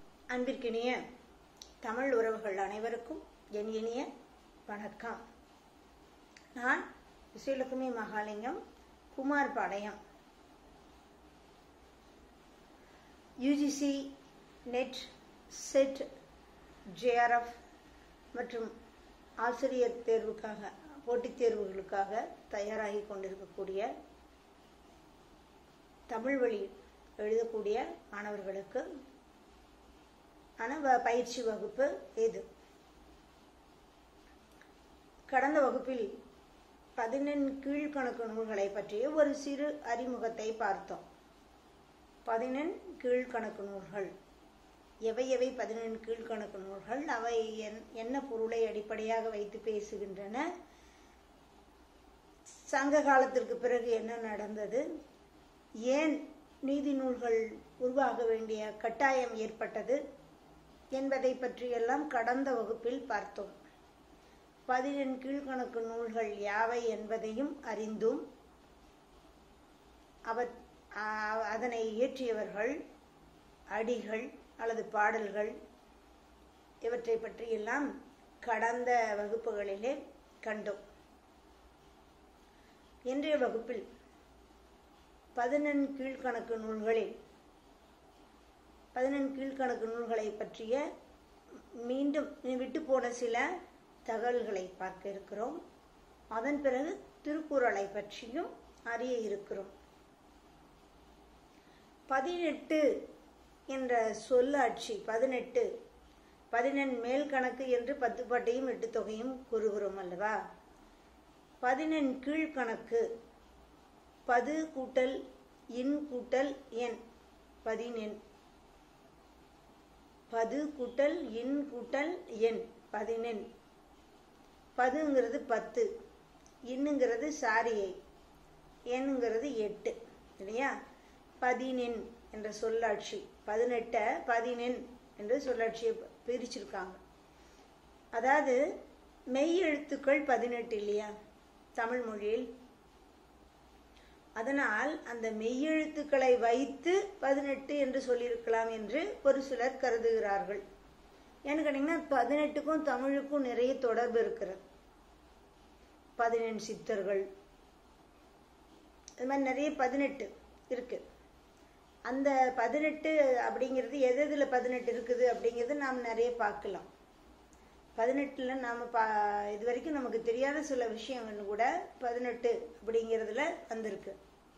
அன்பிற்கினிய தமிழ் உறவுகள் அனைவருக்கும் என் இனிய வணக்கம் நான் Vijayalakshmi Mahalingam Kumarapalayam UGC NET SET JRF மற்றும் ஆசிரியர் தேர்வுக்காக போட்டித் தேர்வுகளுக்காக தயாராகி கொண்டிருக்கக்கூடிய தமிழ் வழி எழுதக்கூடிய மாணவர்களுக்கு ஆன வ- பயிற்சி வகுப்பு இது கடந்த வகுப்பில் பதினெண் கீழ்கணக்கு நூல்களை பற்றிய ஒரு சிறு அறிமுகத்தை பார்த்தோம் பதினெண் கீழ்கணக்கு நூல்கள் எவை எவை பதினெண் கீழ்கணக்கு நூல்கள் அவை என்- என்ன பொருளை அடிப்படையாக வைத்து பேசுகின்றன சங்க காலத்திற்கு பிறகு என்ன நடந்தது ஏன் நீதி நூல்கள் உருவாக வேண்டிய கட்டாயம் ஏற்பட்டது என்பதை பற்றியெல்லாம் கடந்த வகுப்பில் பார்த்தோம் பதினெண் கீழ்கணக்கு நூல்கள் யாவை என்பதையும் அறிந்தும் அவ ஆ- அதனை இயற்றியவர்கள் அடிகள் அல்லது பாடல்கள் இவற்றை பற்றியெல்லாம் கடந்த வகுப்புகளிலே கண்டோம் இன்றைய வகுப்பில் பதினெண் கீழ்கணக்கு நூல்களில் பதினெண் கீழ்கணக்கு நூல்களை பற்றிய மீண்டும் விட்டு போன சில தகவல்களை பார்க்க இருக்கிறோம் அதன் பிறகு திருக்குறளை பற்றியும் அறிய இருக்கிறோம் பதினெட்டு என்ற சொல்லாட்சி பதினெட்டு பதினெண் மேல் கணக்கு என்று பத்து பாட்டையும் எட்டு தொகையும் கூறுகிறோம் அல்லவா பதினெண் கீழ்கணக்கு பது கூட்டல் இன் கூட்டல் எண் பதினெண் பது கூட்டல் இன் கூட்டல் எண் பதினெண் பதுங்கிறது பத்து இன்னுங்கிறது சாரியை எண்ணுங்கிறது எட்டு இல்லையா பதினெண் என்ற சொல்லாட்சி பதினெட்டை பதினெண் என்று சொல்லாட்சியை பிரிச்சிருக்காங்க அதாவது மெய் எழுத்துக்கள் பதினெட்டு இல்லையா தமிழ் மொழியில் அதனால் அந்த மெய்யெழுத்துக்களை வைத்து பதினெட்டு என்று சொல்லியிருக்கலாம் என்று ஒரு சிலர் கருதுகிறார்கள் ஏன்னு கேட்டிங்கன்னா பதினெட்டுக்கும் தமிழுக்கும் நிறைய தொடர்பு இருக்கிறது பதினெண் சித்தர்கள் இது மாதிரி நிறைய பதினெட்டு இருக்கு அந்த பதினெட்டு அப்படிங்கிறது எது எதில் பதினெட்டு இருக்குது அப்படிங்கிறது நாம் நிறைய பார்க்கலாம் பதினெட்டில் நாம் பா இது வரைக்கும் நமக்கு தெரியாத சில விஷயங்கள் கூட பதினெட்டு அப்படிங்கிறதுல வந்திருக்கு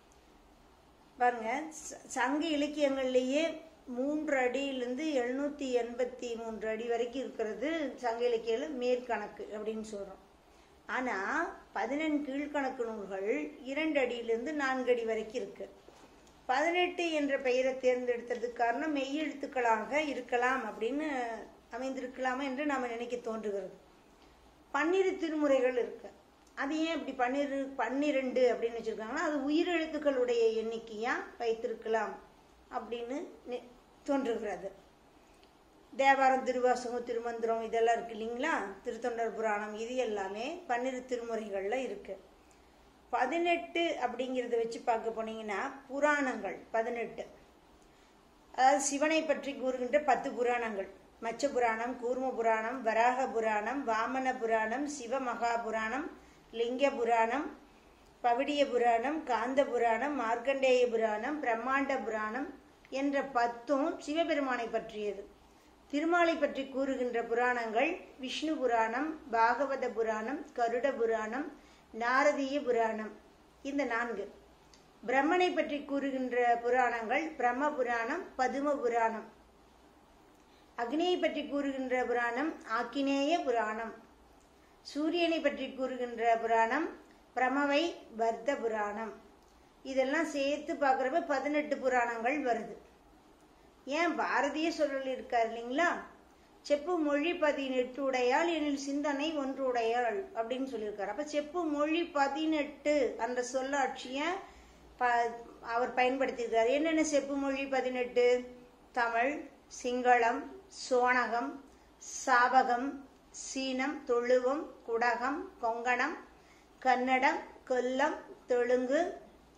பாருங்க ச- சங்க இலக்கியங்கள்லேயே மூன்று அடியிலிருந்து எழுநூற்றி எண்பத்தி மூன்று அடி வரைக்கும் இருக்கிறது சங்க இலக்கியில் மேற்கணக்கு அப்படின்னு சொல்கிறோம் ஆனால் பதினெண் கீழ்கணக்கு நூல்கள் இரண்டு அடியிலிருந்து நான்கு அடி வரைக்கும் இருக்கு பதினெட்டு என்ற பெயரை தேர்ந்தெடுத்ததுக்கு காரணம் மெய்யெழுத்துக்களாக இருக்கலாம் அப்படின்னு அமைந்திருக்கலாமா என்று நாம் நினைக்க தோன்றுகிறது பன்னிரு திருமுறைகள் இருக்கு அது ஏன் இப்படி பன்னிரு பன்னிரெண்டு அப்படின்னு வச்சிருக்காங்கன்னா அது உயிரெழுத்துக்களுடைய எண்ணிக்கையா வைத்திருக்கலாம் அப்படின்னு நி- தோன்றுகிறது தேவாரம் திருவாசகம் திருமந்திரம் இதெல்லாம் இருக்கு இல்லைங்களா திருத்தொண்டர் புராணம் இது எல்லாமே பன்னிரு திருமுறைகள்ல இருக்கு பதினெட்டு அப்படிங்கிறத வச்சு பார்க்க போனீங்கன்னா புராணங்கள் பதினெட்டு அதாவது சிவனை பற்றி கூறுகின்ற பத்து புராணங்கள் மச்ச புராணம் கூர்ம புராணம் வராக புராணம் வாமன புராணம் சிவமகா புராணம் லிங்க புராணம் பவிடிய புராணம் காந்த புராணம் மார்க்கண்டேய புராணம் பிரம்மாண்ட புராணம் என்ற பத்தும் சிவபெருமானை பற்றியது திருமாலை பற்றி கூறுகின்ற புராணங்கள் விஷ்ணு புராணம் பாகவத புராணம் கருட புராணம் நாரதீய புராணம் இந்த நான்கு பிரம்மனை பற்றி கூறுகின்ற புராணங்கள் பிரம்ம புராணம் பதும புராணம் அக்னியை பற்றி கூறுகின்ற புராணம் ஆக்கினேய புராணம் சூரியனை பற்றி கூறுகின்ற புராணம் பிரமவை வர்த்த புராணம் இதெல்லாம் சேர்த்து பார்க்குறப்ப பதினெட்டு புராணங்கள் வருது ஏன் பாரதிய சொல்லல் இருக்கார் இல்லைங்களா செப்பு மொழி பதினெட்டு உடையாள் எனில் சிந்தனை ஒன்று உடையாள் அப்படின்னு சொல்லியிருக்காரு அப்ப செப்பு மொழி பதினெட்டு அந்த சொல்லாட்சிய ப அவர் பயன்படுத்தியிருக்காரு என்னென்ன செப்பு மொழி பதினெட்டு தமிழ் சிங்களம் சோனகம் சாவகம் சீனம் தொழுவம் குடகம் கொங்கணம் கன்னடம் கொல்லம் தெலுங்கு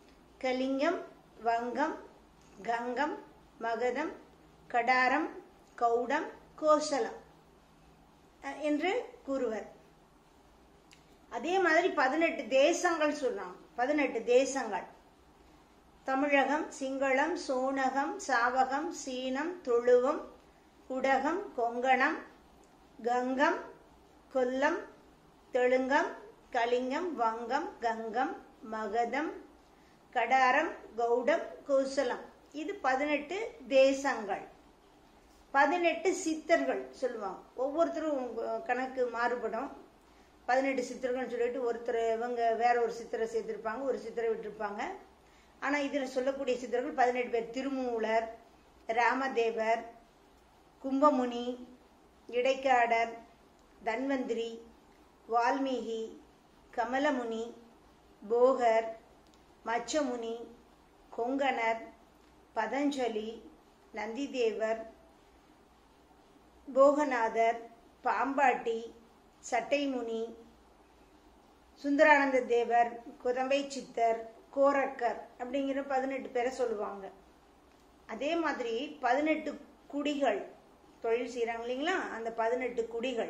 கலிங்கம் வங்கம் கங்கம் மகதம் கடாரம் கௌடம் கோசலம் அஹ், என்று கூறுவர் அதே மாதிரி பதினெட்டு தேசங்கள் சொல்றாங்க பதினெட்டு தேசங்கள் தமிழகம் சிங்களம் சோனகம் சாவகம் சீனம் துளுவம் குடகம் கொங்கணம் கங்கம் கொல்லம் தெலுங்கம் கலிங்கம் வங்கம் கங்கம் மகதம் கடாரம் கௌடம் கோசலம் இது பதினெட்டு தேசங்கள் பதினெட்டு சித்தர்கள் சொல்லுவாங்க ஒவ்வொருத்தரும் உங்க கணக்கு மாறுபடும் பதினெட்டு சித்தர்கள்னு சொல்லிட்டு ஒருத்தர் இவங்க வேற ஒரு சித்தரை சேர்த்திருப்பாங்க ஒரு சித்தரை விட்டிருப்பாங்க ஆனால் இதில் சொல்லக்கூடிய சித்தர்கள் பதினெட்டு பேர் திருமூலர் ராமதேவர் கும்பமுனி இடைக்காடர் தன்வந்திரி வால்மீகி கமலமுனி போகர் மச்சமுனி கொங்கணர் பதஞ்சலி நந்திதேவர் போகநாதர் பாம்பாட்டி சட்டைமுனி சுந்தரானந்த தேவர் குதம்பை சித்தர் கோரக்கர் அப்படிங்கிற பதினெட்டு பேரை சொல்லுவாங்க அதே மாதிரி பதினெட்டு குடிகள் தொழில் செய்கிறாங்க இல்லைங்களா அந்த பதினெட்டு குடிகள்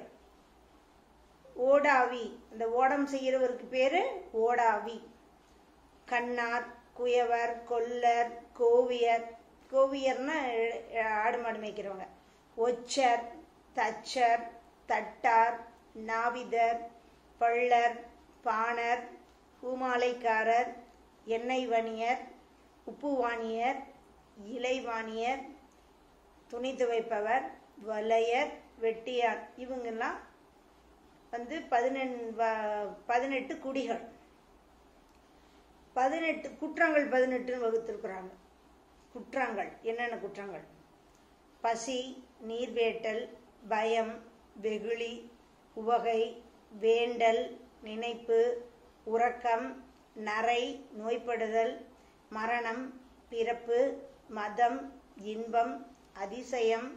ஓடாவி அந்த ஓடம் செய்கிறவருக்கு பேரு ஓடாவி கண்ணார் குயவர் கொல்லர் கோவியர் கோவியர்னா எ- ஆடு மாடு மேய்க்கிறவங்க ஒச்சர் தச்சர் தட்டார் நாவிதர் பள்ளர் பாணர் பூமாலைக்காரர் எண்ணெய் வணியர் உப்புவாணியர் இலைவாணியர் துணி துவைப்பவர் வலையர் வெட்டியார் இவங்கெல்லாம் வந்து பதினெண் வ- பதினெட்டு குடிகள் பதினெட்டு குற்றங்கள் பதினெட்டுன்னு வகுத்திருக்கிறாங்க குற்றங்கள் என்னென்ன குற்றங்கள் பசி நீர்வேட்டல் பயம் வெகுளி உவகை வேண்டல் நினைப்பு உறக்கம் நரை நோய்படுதல் மரணம் பிறப்பு மதம் இன்பம் அதிசயம்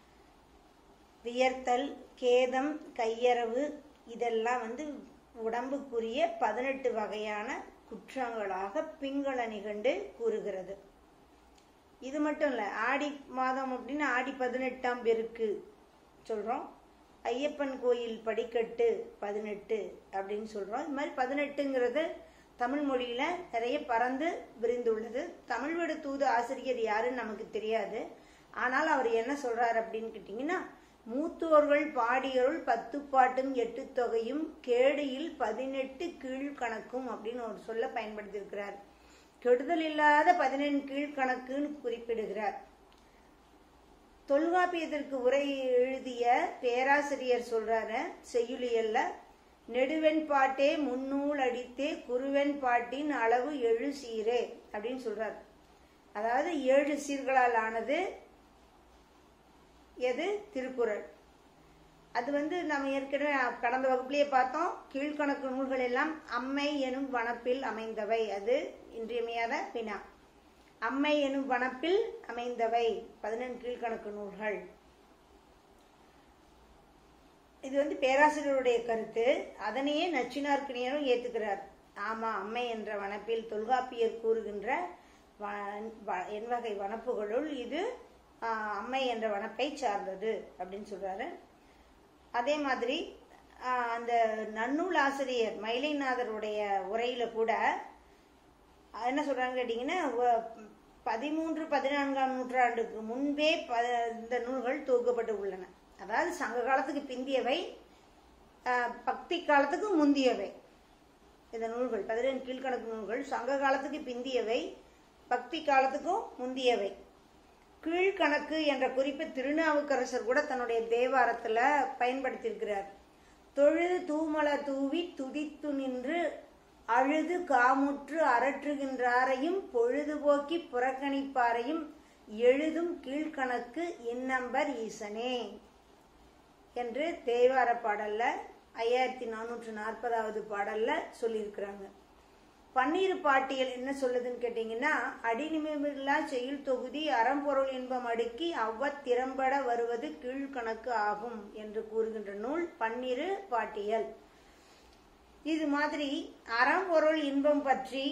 வியர்த்தல் கேதம் கையறவு இதெல்லாம் வந்து உடம்புக்குரிய பதினெட்டு வகையான குற்றங்களாக பிங்கள நிகண்டு கூறுகிறது இது மட்டும் இல்லை ஆடி மாதம் அப்படின்னு ஆடி பதினெட்டாம் பெருக்கு சொல்கிறோம் ஐயப்பன் கோயில் படிக்கட்டு பதினெட்டு அப்படின்னு சொல்கிறோம் இது மாதிரி பதினெட்டுங்கிறது தமிழ் மொழியில் நிறைய பறந்து விரிந்துள்ளது தமிழ் வீடு தூது ஆசிரியர் யாருன்னு நமக்கு தெரியாது ஆனால் அவர் என்ன சொல்றார் அப்படின்னு கேட்டிங்கன்னா மூத்தோர்கள் பாடியருள் பத்து பாட்டும் எட்டு தொகையும் கேடியில் பதினெட்டு கீழ்கணக்கும் அப்படின்னு ஒரு சொல்ல பயன்படுத்தியிருக்கிறார் கெடுதல் இல்லாத பதினெண் கீழ்கணக்குன்னு குறிப்பிடுகிறார் தொல்காப்பியத்திற்கு உரை எழுதிய பேராசிரியர் சொல்றாரு செய்யுளியல்ல நெடுவெண் பாட்டே முன்னூல் அடித்தே குருவெண் பாட்டின் அளவு எழு சீரே அப்படின்னு சொல்றார் அதாவது ஏழு சீர்களால் ஆனது எது திருக்குறள் அது வந்து நம்ம ஏற்கனவே கடந்த வகுப்புலயே பார்த்தோம் கீழ்கணக்கு நூல்கள் எல்லாம் அம்மை எனும் வனப்பில் அமைந்தவை அது இன்றியமையாத வினா அம்மை எனும் வனப்பில் அமைந்தவை பதினெண் கீழ்கணக்கு நூல்கள் இது வந்து பேராசிரியருடைய கருத்து அதனையே நச்சினார்க்கினியரும் ஏத்துக்கிறார் ஆமா அம்மை என்ற வனப்பில் தொல்காப்பியர் கூறுகின்ற வ- வ- எண்வகை வனப்புகளுள் இது ஆஹ், அம்மை என்ற வனப்பை சார்ந்தது அப்படின்னு சொல்றாரு அதே மாதிரி ஆஹ், அந்த நன்னூல் ஆசிரியர் மயிலைநாதருடைய உரையில கூட என்ன சொல்றாங்க கேட்டீங்கன்னா வ- பதிமூன்று பதினான்காம் நூற்றாண்டுக்கு முன்பே ப இந்த நூல்கள் தொகுக்கப்பட்டு உள்ளன அதாவது சங்க காலத்துக்கு பிந்தியவை ஆஹ், பக்தி காலத்துக்கு முந்தியவை இந்த நூல்கள் பதினெண்டு கீழ்கணக்கு நூல்கள் சங்க காலத்துக்கு பிந்தியவை பக்தி காலத்துக்கும் முந்தியவை கீழ்கணக்கு என்ற குறிப்பு திருநாவுக்கரசர் கூட தன்னுடைய தேவாரத்துல பயன்படுத்தியிருக்கிறார் தொழுது தூமல தூவி துதித்து நின்று அழுது காமுற்று அரற்றுகின்றாரையும் பொழுதுபோக்கி புறக்கணிப்பாரையும் எழுதும் கீழ்கணக்கு இன்னம்பர் ஈசனே என்று தேவார பாடல்ல ஐயாயிரத்தி நானூற்று நாற்பதாவது பாடல்ல சொல்லியிருக்கிறாங்க பன்னீர் பாட்டியல் என்ன சொல்லுதுன்னு கேட்டீங்கன்னா அடிநிமில்லா செயல் தொகுதி அறம்பொருள் இன்பம் அடுக்கி அவ்வத் திறம்பட வருவது கீழ்கணக்கு ஆகும் என்று கூறுகின்ற நூல் பன்னிரு பாட்டியல் இது மாதிரி அறம்பொருள் இன்பம் பற்றி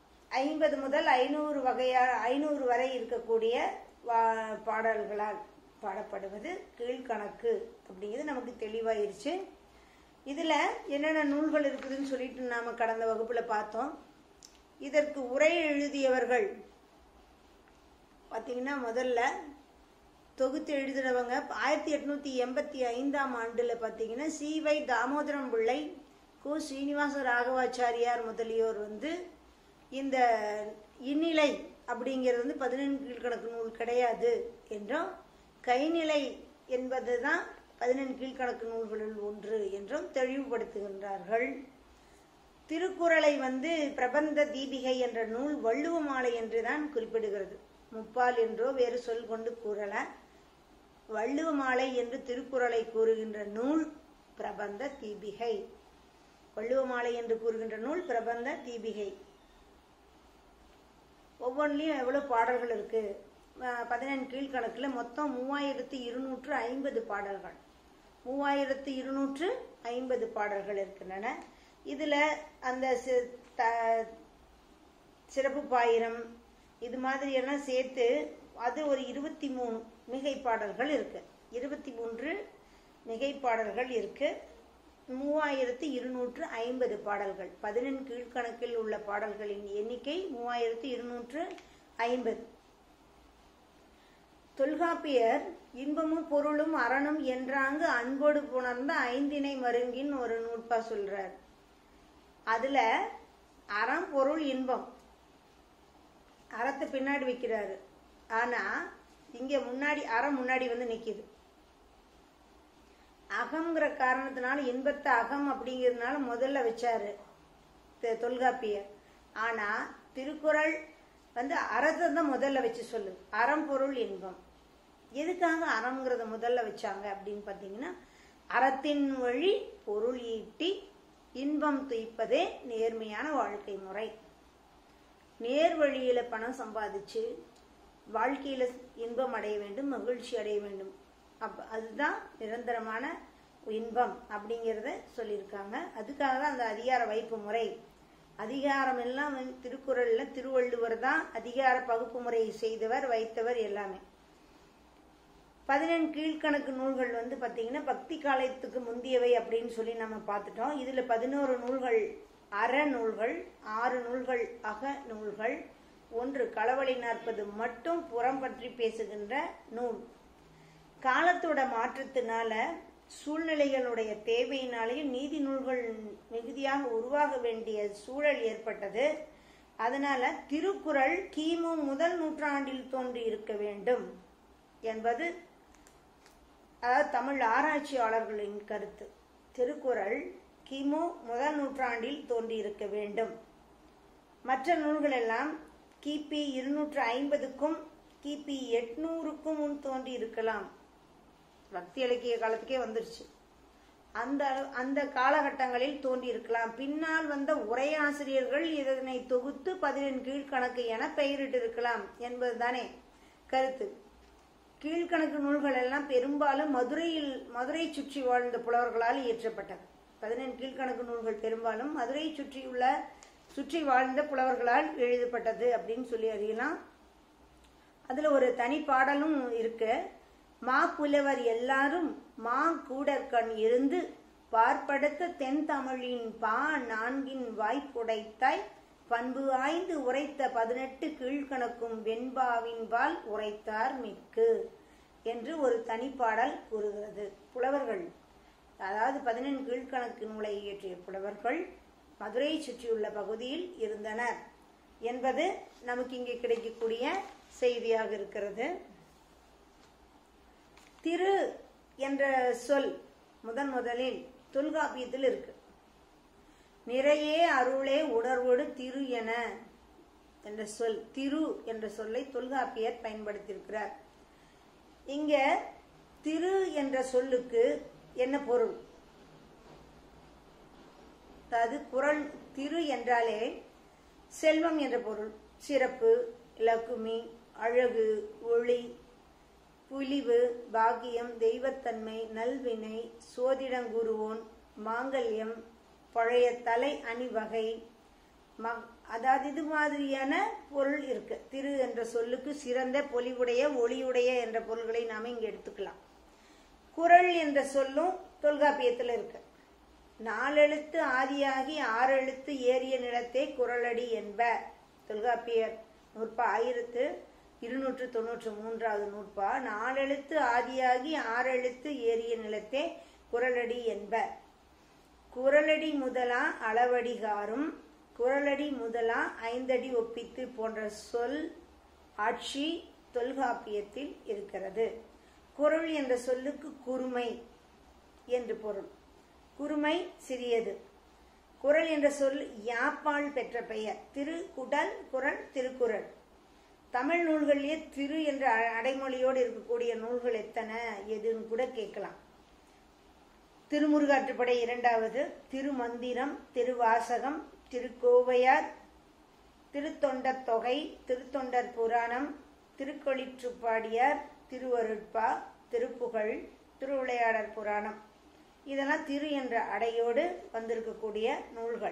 ஐம்பது முதல் ஐநூறு வகையா ஐநூறு வரை இருக்கக்கூடிய வா- பாடல்களால் பாடப்படுவது கீழ்கணக்கு அப்படிங்கிறது நமக்கு தெளிவாயிருச்சு இதில் என்னென்ன நூல்கள் இருக்குதுன்னு சொல்லிட்டு நாம் கடந்த வகுப்பில் பார்த்தோம் இதற்கு உரை எழுதியவர்கள் பார்த்தீங்கன்னா முதல்ல தொகுத்து எழுதினவங்க ஆயிரத்தி எட்நூற்றி எண்பத்தி ஐந்தாம் ஆண்டில் பார்த்தீங்கன்னா சி வை தாமோதரம் பிள்ளை கு ஸ்ரீனிவாச ராகவாச்சாரியார் முதலியோர் வந்து இந்த இந்நிலை அப்படிங்கிறது வந்து பதினெண் கீழ்கணக்கு நூல் கிடையாது என்றும் கைநிலை என்பது தான் பதினெண் கீழ்கணக்கு நூல்களில் ஒன்று என்றும் தெளிவுபடுத்துகின்றார்கள் திருக்குறளை வந்து பிரபந்த தீபிகை என்ற நூல் வள்ளுவ மாலை என்று தான் குறிப்பிடுகிறது முப்பால் என்றோ வேறு சொல் கொண்டு கூறல வள்ளுவ மாலை என்று திருக்குறளை கூறுகின்ற நூல் பிரபந்த தீபிகை வள்ளுவ மாலை என்று கூறுகின்ற நூல் பிரபந்த தீபிகை ஒவ்வொன்றிலையும் எவ்வளோ பாடல்கள் இருக்கு பதினெண் கீழ்கணக்கில் மொத்தம் மூவாயிரத்து இருநூற்று ஐம்பது பாடல்கள் மூவாயிரத்து இருநூற்று ஐம்பது பாடல்கள் இருக்கின்றன இதில் அந்த சிறப்பு பாயிரம் இது மாதிரி எல்லாம் சேர்த்து அது ஒரு இருபத்தி மூணு மிகை பாடல்கள் இருக்கு இருபத்தி மூன்று மிகை பாடல்கள் இருக்கு மூவாயிரத்து இருநூற்று ஐம்பது பாடல்கள் பதினெண் கீழ்கணக்கில் உள்ள பாடல்களின் எண்ணிக்கை மூவாயிரத்து இருநூற்று ஐம்பது தொல்காப்பியர் இன்பமும் பொருளும் அறனும் என்றாங்கு அன்போடு புணர்ந்த ஐந்தினை மருங்கின் ஒரு நூற்பா சொல்றார் அதுல அறம் பொருள் இன்பம் அறத்தை பின்னாடி வைக்கிறாரு ஆனா இங்க முன்னாடி அறம் முன்னாடி வந்து நிக்குது அகங்கிற காரணத்தினால இன்பத்தை அகம் அப்படிங்கிறதுனால முதல்ல வச்சாரு தொல்காப்பியர் ஆனா திருக்குறள் வந்து அறத்தை தான் முதல்ல வச்சு சொல்லு அறம் பொருள் இன்பம் எதுக்காக அறம்ங்கிறத முதல்ல வச்சாங்க அப்படின்னு பார்த்தீங்கன்னா அறத்தின் வழி பொருள் ஈட்டி இன்பம் துய்ப்பதே நேர்மையான வாழ்க்கை முறை நேர் வழியில பணம் சம்பாதிச்சு வாழ்க்கையில இன்பம் அடைய வேண்டும் மகிழ்ச்சி அடைய வேண்டும் அப் அதுதான் நிரந்தரமான இன்பம் அப்படிங்கிறத சொல்லியிருக்காங்க அதுக்காக தான் அந்த அதிகார வைப்பு முறை அதிகாரம் எல்லாம் திருக்குறள்ல திருவள்ளுவர் தான் அதிகார பகுப்பு முறையை செய்தவர் வைத்தவர் எல்லாமே பதினெண் கீழ்கணக்கு நூல்கள் வந்து பார்த்தீங்கன்னா பக்தி காலத்துக்கு முந்தியவை அப்படின்னு சொல்லி நம்ம பார்த்துட்டோம் இதில் பதினோரு நூல்கள் அற நூல்கள் ஆறு நூல்கள் அக நூல்கள் ஒன்று களவழி நாற்பது மட்டும் புறம் பற்றி பேசுகின்ற நூல் காலத்தோட மாற்றத்தினால சூழ்நிலைகளுடைய தேவையினாலேயும் நீதி நூல்கள் மிகுதியாக உருவாக வேண்டிய சூழல் ஏற்பட்டது அதனால திருக்குறள் கிமு முதல் நூற்றாண்டில் தோன்றி இருக்க வேண்டும் என்பது அதாவது தமிழ் ஆராய்ச்சியாளர்களின் கருத்து திருக்குறள் கிமு முதல் நூற்றாண்டில் தோன்றியிருக்க வேண்டும் மற்ற நூல்கள் எல்லாம் கிபி இருநூற்று ஐம்பதுக்கும் கிபி எட்நூறுக்கும் முன் தோன்றி இருக்கலாம் பக்தி இலக்கிய காலத்துக்கே வந்துருச்சு அந்த அந்த காலகட்டங்களில் தோன்றி இருக்கலாம் பின்னால் வந்த உரையாசிரியர்கள் இதனை தொகுத்து பதினெண் கீழ்கணக்கு என பெயரிட்டு இருக்கலாம் என்பதுதானே கருத்து கீழ்கணக்கு நூல்கள் எல்லாம் பெரும்பாலும் மதுரையில் மதுரை சுற்றி வாழ்ந்த புலவர்களால் இயற்றப்பட்டது பதினெண் கீழ்கணக்கு நூல்கள் பெரும்பாலும் மதுரை சுற்றியுள்ள சுற்றி வாழ்ந்த புலவர்களால் எழுதப்பட்டது அப்படின்னு சொல்லி அறியலாம் அதுல ஒரு தனி பாடலும் இருக்கு மா புலவர் எல்லாரும் மா கூடற்கண் இருந்து பார்ப்படுத்த தென் தமிழின் பா நான்கின் வாய்ப்புடைத்தாய் பண்பு ஆய்ந்து உரைத்த பதினெட்டு கீழ்கணக்கும் வெண்பாவின் பால் உரைத்தார் மிக்கு என்று ஒரு தனிப்பாடல் கூறுகிறது புலவர்கள் அதாவது பதினெண் கீழ்கணக்கு நூலை இயற்றிய புலவர்கள் மதுரையை சுற்றியுள்ள பகுதியில் இருந்தனர் என்பது நமக்கு இங்கே கிடைக்கக்கூடிய செய்தியாக இருக்கிறது திரு என்ற சொல் முதன் முதலில் தொல்காப்பியத்தில் இருக்கு நிறையே அருளே உணர்வோடு திரு என என்ற சொல் திரு என்ற சொல்லை தொல்காப்பியர் பயன்படுத்தியிருக்கிறார் இங்க திரு என்ற சொல்லுக்கு என்ன பொருள் அதாவது குரல் திரு என்றாலே செல்வம் என்ற பொருள் சிறப்பு லக்குமி அழகு ஒளி புலிவு பாக்கியம் தெய்வத்தன்மை நல்வினை சோதிடங்குருவோன் மாங்கல்யம் பழைய தலை அணிவகை ம- அதாவது இது மாதிரியான பொருள் இருக்கு திரு என்ற சொல்லுக்கு சிறந்த பொலிவுடைய ஒளியுடைய என்ற பொருள்களை நாம இங்க எடுத்துக்கலாம் குரல் என்ற சொல்லும் தொல்காப்பியத்துல இருக்கு நாலெழுத்து ஆதியாகி ஆறு எழுத்து ஏறிய நிலத்தை குரலடி என்ப தொல்காப்பியர் நூற்பா ஆயிரத்து இருநூற்று தொண்ணூற்று மூன்றாவது நூற்பா நாலெழுத்து ஆதியாகி ஆறு எழுத்து ஏறிய நிலத்தே குரலடி என்ப குரலடி முதலா அளவடிகாரும் குரலடி முதலா ஐந்தடி ஒப்பித்து போன்ற சொல் ஆட்சி தொல்காப்பியத்தில் இருக்கிறது குரல் என்ற சொல்லுக்கு குறுமை என்று பொருள் குறுமை சிறியது குரல் என்ற சொல் யாப்பால் பெற்ற பெயர் திரு குடல் குரல் திருக்குறள் தமிழ் நூல்களிலே திரு என்ற அ- அடைமொழியோடு இருக்கக்கூடிய நூல்கள் எத்தனை எதுன்னு கூட கேட்கலாம் திருமுருகாற்றுப்படை இரண்டாவது திருமந்திரம் திருவாசகம் திருக்கோவையார் திருத்தொண்டர் தொகை திருத்தொண்டர் புராணம் திருக்கொளிற்றுப்பாடியார் திருவருட்பா திருப்புகழ் திருவிளையாடற் புராணம் இதெல்லாம் திரு என்ற அடையோடு வந்திருக்கக்கூடிய நூல்கள்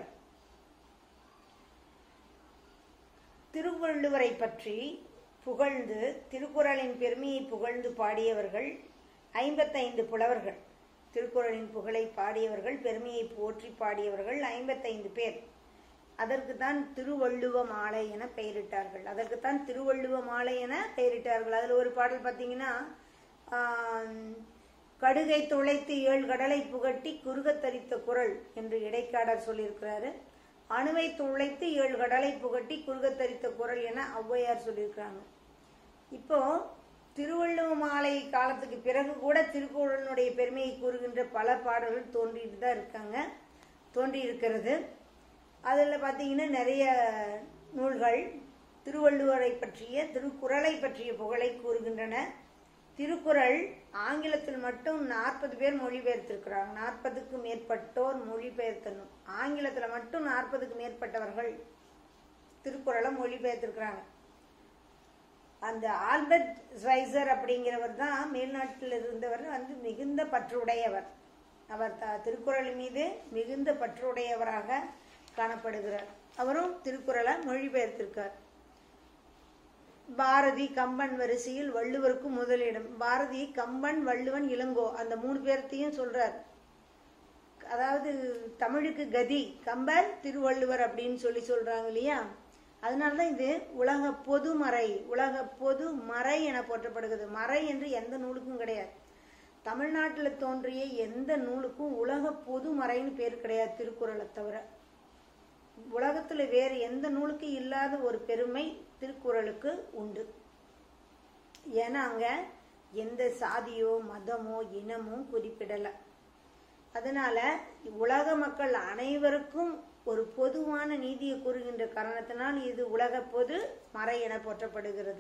திருவள்ளுவரை பற்றி புகழ்ந்து திருக்குறளின் பெருமையை புகழ்ந்து பாடியவர்கள் ஐம்பத்தைந்து புலவர்கள் திருக்குறளின் புகழை பாடியவர்கள் பெருமையை போற்றி பாடியவர்கள் ஐம்பத்தைந்து பேர் அதற்கு தான் திருவள்ளுவ மாலை என பெயரிட்டார்கள் அதற்கு தான் திருவள்ளுவ மாலை என பெயரிட்டார்கள் அதில் ஒரு பாடல் பார்த்தீங்கன்னா ஆம், கடுகை துளைத்து ஏழு கடலை புகட்டி குறுகத் தரித்த குரல் என்று இடைக்காடர் சொல்லியிருக்கிறாரு அணுவை துளைத்து ஏழு கடலை புகட்டி குறுகத் தரித்த குரல் என ஔவையார் சொல்லியிருக்கிறாங்க இப்போ திருவள்ளுவ மாலை காலத்துக்கு பிறகு கூட திருக்குறளுடைய பெருமையை கூறுகின்ற பல பாடல்கள் தோன்றிட்டு தான் இருக்காங்க தோன்றி இருக்கிறது அதில் பார்த்தீங்கன்னா நிறைய நூல்கள் திருவள்ளுவரை பற்றிய திருக்குறளை பற்றிய புகழை கூறுகின்றன திருக்குறள் ஆங்கிலத்தில் மட்டும் நாற்பது பேர் மொழிபெயர்த்திருக்கிறாங்க நாற்பதுக்கும் மேற்பட்டோர் மொழிபெயர்த்த நூல் ஆங்கிலத்தில் மட்டும் நாற்பதுக்கு மேற்பட்டவர்கள் திருக்குறளை மொழிபெயர்த்திருக்கிறாங்க அந்த ஆல்பர்ட் ஸ்வைசர் அப்படிங்கிறவர் தான் மேல்நாட்டில் இருந்தவர் வந்து மிகுந்த பற்றுடையவர் அவர் த- திருக்குறள் மீது மிகுந்த பற்றுடையவராக காணப்படுகிறார் அவரும் திருக்குறளை மொழிபெயர்த்திருக்கார் பாரதி கம்பன் வரிசையில் வள்ளுவருக்கு முதலிடம் பாரதி கம்பன் வள்ளுவன் இளங்கோ அந்த மூணு பேர்த்தையும் சொல்றார் அதாவது தமிழுக்கு கதி கம்பர் திருவள்ளுவர் அப்படின்னு சொல்லி சொல்றாங்க இல்லையா அதனாலதான் இது உலக பொது மறை உலக பொது மறை என போற்றப்படுகிறது மறை என்று எந்த நூலுக்கும் கிடையாது தமிழ்நாட்டில் தோன்றிய எந்த நூலுக்கும் உலக பொது மறைன்னு பேர் கிடையாது திருக்குறளை தவிர உலகத்துல வேறு எந்த நூலுக்கு இல்லாத ஒரு பெருமை திருக்குறளுக்கு உண்டு ஏன்னா அங்க எந்த சாதியோ மதமோ இனமோ குறிப்பிடல அதனால உலக மக்கள் அனைவருக்கும் ஒரு பொதுவான நீதியை கூறுகின்ற காரணத்தினால் இது உலக பொது மறை என போற்றப்படுகிறது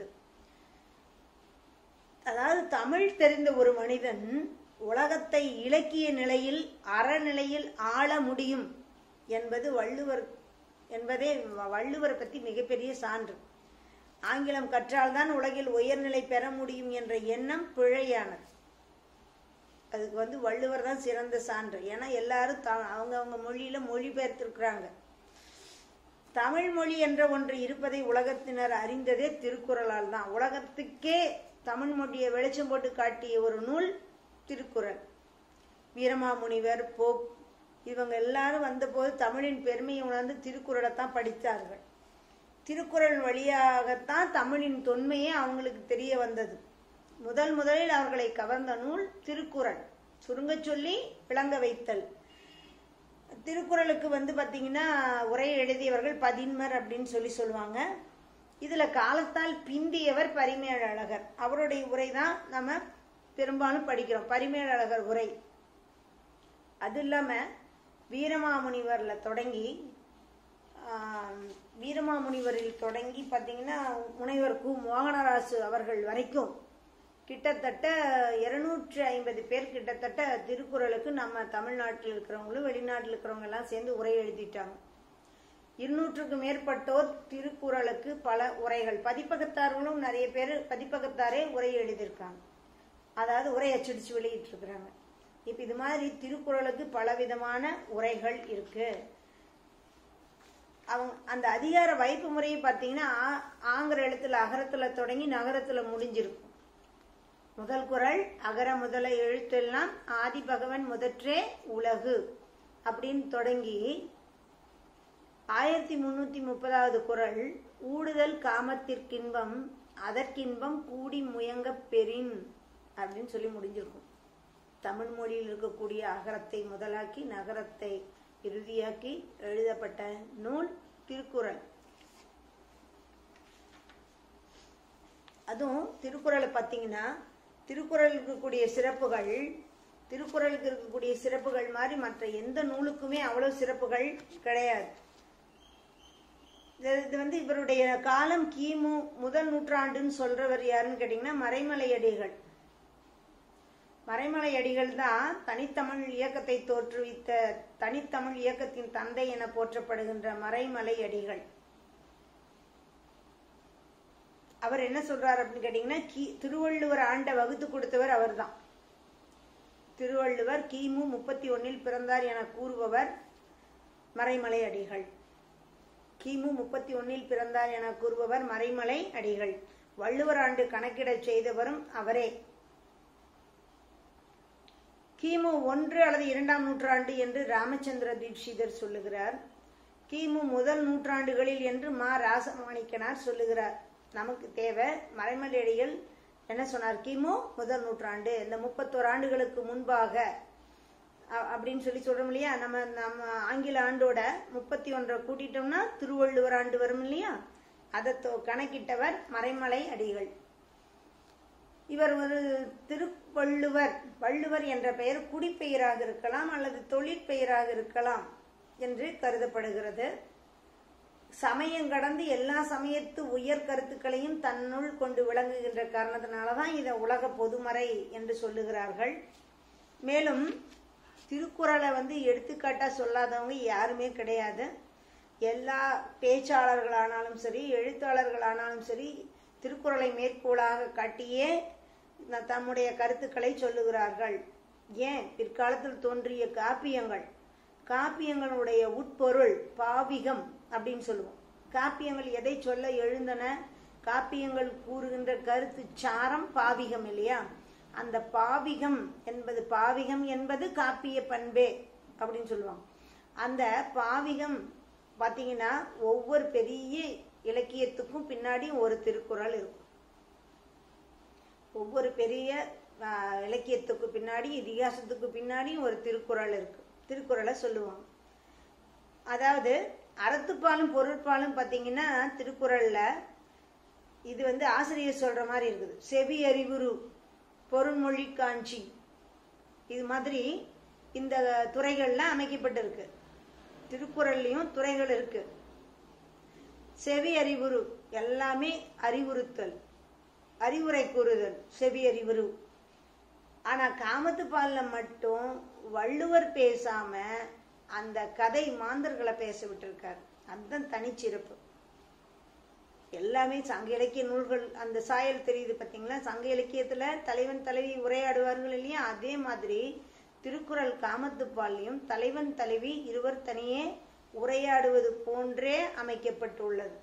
அதாவது தமிழ் தெரிந்த ஒரு மனிதன் உலகத்தை இலக்கிய நிலையில் அறநிலையில் ஆள முடியும் என்பது வள்ளுவர் என்பதே வ- வள்ளுவரை பற்றி மிகப்பெரிய சான்று ஆங்கிலம் கற்றால்தான் உலகில் உயர்நிலை பெற முடியும் என்ற எண்ணம் பிழையானது அதுக்கு வந்து வள்ளுவர் தான் சிறந்த சான்று ஏன்னா எல்லாரும் த அவங்க அவங்க மொழியில மொழிபெயர்த்திருக்கிறாங்க தமிழ் மொழி என்ற ஒன்று இருப்பதை உலகத்தினர் அறிந்ததே திருக்குறளால் தான் உலகத்துக்கே தமிழ் மொழியை வெளிச்சம் போட்டு காட்டிய ஒரு நூல் திருக்குறள் வீரமாமுனிவர் போப் இவங்க எல்லாரும் வந்தபோது தமிழின் பெருமையை உணர்ந்து திருக்குறளை தான் படித்தார்கள் திருக்குறள் வழியாகத்தான் தமிழின் தொன்மையே அவங்களுக்கு தெரிய வந்தது முதல் முதலில் அவர்களை கவர்ந்த நூல் திருக்குறள் சுருங்கச் சொல்லி விளங்க வைத்தல் திருக்குறளுக்கு வந்து பார்த்தீங்கன்னா உரை எழுதியவர்கள் பதின்மர் அப்படின்னு சொல்லி சொல்லுவாங்க இதுல காலத்தால் பிந்தியவர் பரிமேலழகர் அவருடைய உரை தான் நம்ம பெரும்பாலும் படிக்கிறோம் பரிமேலழகர் உரை அது இல்லாம வீரமாமுனிவர்ல தொடங்கி ஆம், வீரமாமுனிவரில் தொடங்கி பார்த்தீங்கன்னா முனைவர் கு மோகனராசு அவர்கள் வரைக்கும் கிட்டத்தட்ட இருநூற்றி ஐம்பது பேர் கிட்டத்தட்ட திருக்குறளுக்கு நம்ம தமிழ்நாட்டில் இருக்கிறவங்களும் வெளிநாட்டில் இருக்கிறவங்க எல்லாம் சேர்ந்து உரை எழுதிட்டாங்க இருநூற்றுக்கு மேற்பட்டோர் திருக்குறளுக்கு பல உரைகள் பதிப்பகத்தார்களும் நிறைய பேர் பதிப்பகத்தாரே உரை எழுதியிருக்காங்க அதாவது உரை அச்சடிச்சு வெளியிட்டு இருக்கிறாங்க இப்ப இது மாதிரி திருக்குறளுக்கு பலவிதமான உரைகள் இருக்கு அவங்க அந்த அதிகார வைப்பு முறையை பார்த்தீங்கன்னா ஆ- ஆங்கிற எழுத்துல அகரத்துல தொடங்கி நகரத்துல முடிஞ்சிருக்கும் முதல் குறள் அகர முதல எழுத்தெல்லாம் ஆதி பகவன் முதற்றே உலகு அப்படின்னு தொடங்கி ஆயிரத்தி முன்னூத்தி முப்பதாவது குறள் ஊடுதல் காமத்திற்கின்பம் அதற்கின்பம் கூடி முயங்கப் பெறின் அப்படின்னு சொல்லி முடிஞ்சிருக்கும் தமிழ் மொழியில் இருக்கக்கூடிய அகரத்தை முதலாக்கி நகரத்தை இறுதியாக்கி எழுதப்பட்ட நூல் திருக்குறள் அதுவும் திருக்குறளை பார்த்தீங்கன்னா திருக்குறளுக்கு இருக்கக்கூடிய சிறப்புகள் திருக்குறளுக்கு இருக்கக்கூடிய சிறப்புகள் மாதிரி மற்ற எந்த நூலுக்குமே அவ்வளவு சிறப்புகள் கிடையாது இது இது வந்து இவருடைய காலம் கிமு முதல் நூற்றாண்டுன்னு சொல்றவர் யாருன்னு கேட்டீங்கன்னா மறைமலை அடிகள் மறைமலை அடிகள் தான் தனித்தமிழ் இயக்கத்தை தோற்றுவித்த தனித்தமிழ் இயக்கத்தின் தந்தை என போற்றப்படுகின்ற மறைமலை அடிகள் அவர் என்ன சொல்றாரு அப்படின்னு கேட்டீங்கன்னா கி திருவள்ளுவர் ஆண்ட வகுத்து கொடுத்தவர் அவர்தான் திருவள்ளுவர் கிமு முப்பத்தி ஒன்னில் பிறந்தார் என கூறுபவர் மறைமலை அடிகள் கிமு முப்பத்தி ஒன்னில் பிறந்தார் என கூறுபவர் மறைமலை அடிகள் வள்ளுவர் ஆண்டு கணக்கிடச் செய்தவரும் அவரே கிமு ஒன்று அல்லது இரண்டாம் நூற்றாண்டு என்று ராமச்சந்திர தீட்சிதர் சொல்லுகிறார் கிமு முதல் நூற்றாண்டுகளில் என்று மா ராசமாணிக்கனார் சொல்லுகிறார் நமக்கு தேவை மறைமலையடிகள் என்ன சொன்னார் கிமு முதல் நூற்றாண்டு இந்த முப்பத்தோரு ஆண்டுகளுக்கு முன்பாக அ- அப்படின்னு சொல்லி சொல்றோம் இல்லையா நம்ம நம்ம ஆங்கில ஆண்டோட முப்பத்தி ஒன்றை கூட்டிட்டோம்னா திருவள்ளுவர் ஆண்டு வரும் இல்லையா அதை தொ- கணக்கிட்டவர் மறைமலை அடிகள் இவர் ஒரு திருவள்ளுவர் வள்ளுவர் என்ற பெயர் குடிப்பெயராக இருக்கலாம் அல்லது தொழிற்பெயராக இருக்கலாம் என்று கருதப்படுகிறது சமயம் கடந்து எல்லா சமயத்து உயர் கருத்துக்களையும் தன்னுள் கொண்டு விளங்குகின்ற காரணத்தினாலதான் இதை உலக பொதுமறை என்று சொல்லுகிறார்கள் மேலும் திருக்குறளை வந்து எடுத்துக்காட்டா சொல்லாதவங்க யாருமே கிடையாது எல்லா பேச்சாளர்களானாலும் சரி எழுத்தாளர்களானாலும் சரி திருக்குறளை மேற்கோளாக காட்டியே ந- தம்முடைய கருத்துக்களை சொல்லுகிறார்கள் ஏன் பிற்காலத்தில் தோன்றிய காப்பியங்கள் காப்பியங்களுடைய உட்பொருள் பாவிகம் அப்படின்னு சொல்லுவோம் காப்பியங்கள் எதை சொல்ல எழுந்தன காப்பியங்கள் கூறுகின்ற கருத்து சாரம் பாவிகம் இல்லையா அந்த பாவிகம் என்பது பாவிகம் என்பது காப்பிய பண்பே அப்படின்னு சொல்லுவாங்க அந்த பாவிகம் பார்த்தீங்கன்னா ஒவ்வொரு பெரிய இலக்கியத்துக்கும் பின்னாடி ஒரு திருக்குறள் இருக்கும் ஒவ்வொரு பெரிய ஆஹ், இலக்கியத்துக்கு பின்னாடி இதிகாசத்துக்கு பின்னாடி ஒரு திருக்குறள் இருக்கு திருக்குறளை சொல்லுவாங்க அதாவது அறத்துப்பாலும் பொருட்பாலும் பார்த்தீங்கன்னா திருக்குறள்ல இது வந்து ஆசிரியர் சொல்ற மாதிரி இருக்குது செவி அறிவுரு பொருண்மொழி காஞ்சி இது மாதிரி இந்த துறைகள்ல அமைக்கப்பட்டிருக்கு திருக்குறள்லயும் துறைகள் இருக்கு செவி அறிவுரு எல்லாமே அறிவுறுத்தல் அறிவுரை கூறுதல் செவி அறிவுரு ஆனா காமத்து பால்ல மட்டும் வள்ளுவர் பேசாம அந்த கதை மாந்தர்களை பேச விட்டிருக்காரு அதுதான் தனிச்சிறப்பு எல்லாமே சங்க இலக்கிய நூல்கள் அந்த சாயல் தெரியுது பாத்தீங்களா சங்க இலக்கியத்துல தலைவன் தலைவி உரையாடுவார்கள் இல்லையா அதே மாதிரி திருக்குறள் காமத்துப்பாலையும் தலைவன் தலைவி இருவர் தனியே உரையாடுவது போன்றே அமைக்கப்பட்டுள்ளது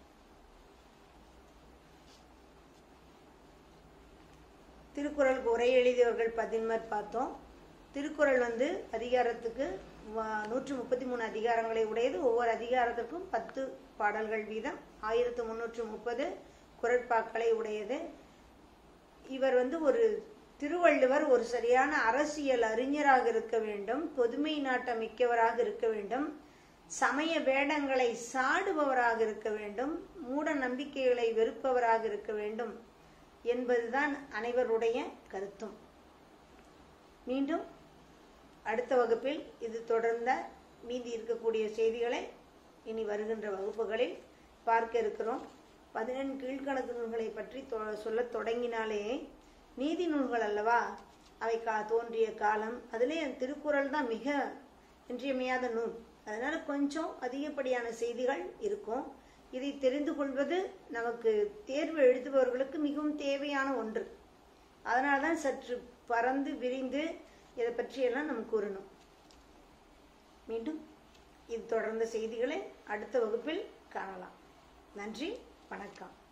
திருக்குறளுக்கு உரை எழுதியவர்கள் பதின்மர் பார்த்தோம் திருக்குறள் வந்து அதிகாரத்துக்கு வ- நூற்று முப்பத்தி மூணு அதிகாரங்களை உடையது ஒவ்வொரு அதிகாரத்திற்கும் பத்து பாடல்கள் வீதம் ஆயிரத்து முன்னூற்று முப்பது குரட்பாக்களை உடையது இவர் வந்து ஒரு திருவள்ளுவர் ஒரு சரியான அரசியல் அறிஞராக இருக்க வேண்டும் பொதுமை நாட்டம் மிக்கவராக இருக்க வேண்டும் சமய வேடங்களை சாடுபவராக இருக்க வேண்டும் மூட நம்பிக்கைகளை வெறுப்பவராக இருக்க வேண்டும் என்பதுதான் அனைவருடைய கருத்தும் மீண்டும் அடுத்த வகுப்பில் இது தொடர்ந்த மீதி இருக்கக்கூடிய செய்திகளை இனி வருகின்ற வகுப்புகளில் பார்க்க இருக்கிறோம் பதினெண் கீழ்கணக்கு நூல்களை பற்றி தொ- சொல்லத் தொடங்கினாலே நீதி நூல்கள் அல்லவா அவை கா தோன்றிய காலம் அதிலே திருக்குறள் தான் மிக இன்றியமையாத நூல் அதனால கொஞ்சம் அதிகப்படியான செய்திகள் இருக்கும் இதை தெரிந்து கொள்வது நமக்கு தேர்வு எழுதுபவர்களுக்கு மிகவும் தேவையான ஒன்று அதனால தான் சற்று பறந்து விரிந்து இதை பற்றியெல்லாம் நம்ம கூறணும் மீண்டும் இது தொடர்ந்த செய்திகளை அடுத்த வகுப்பில் காணலாம் நன்றி வணக்கம்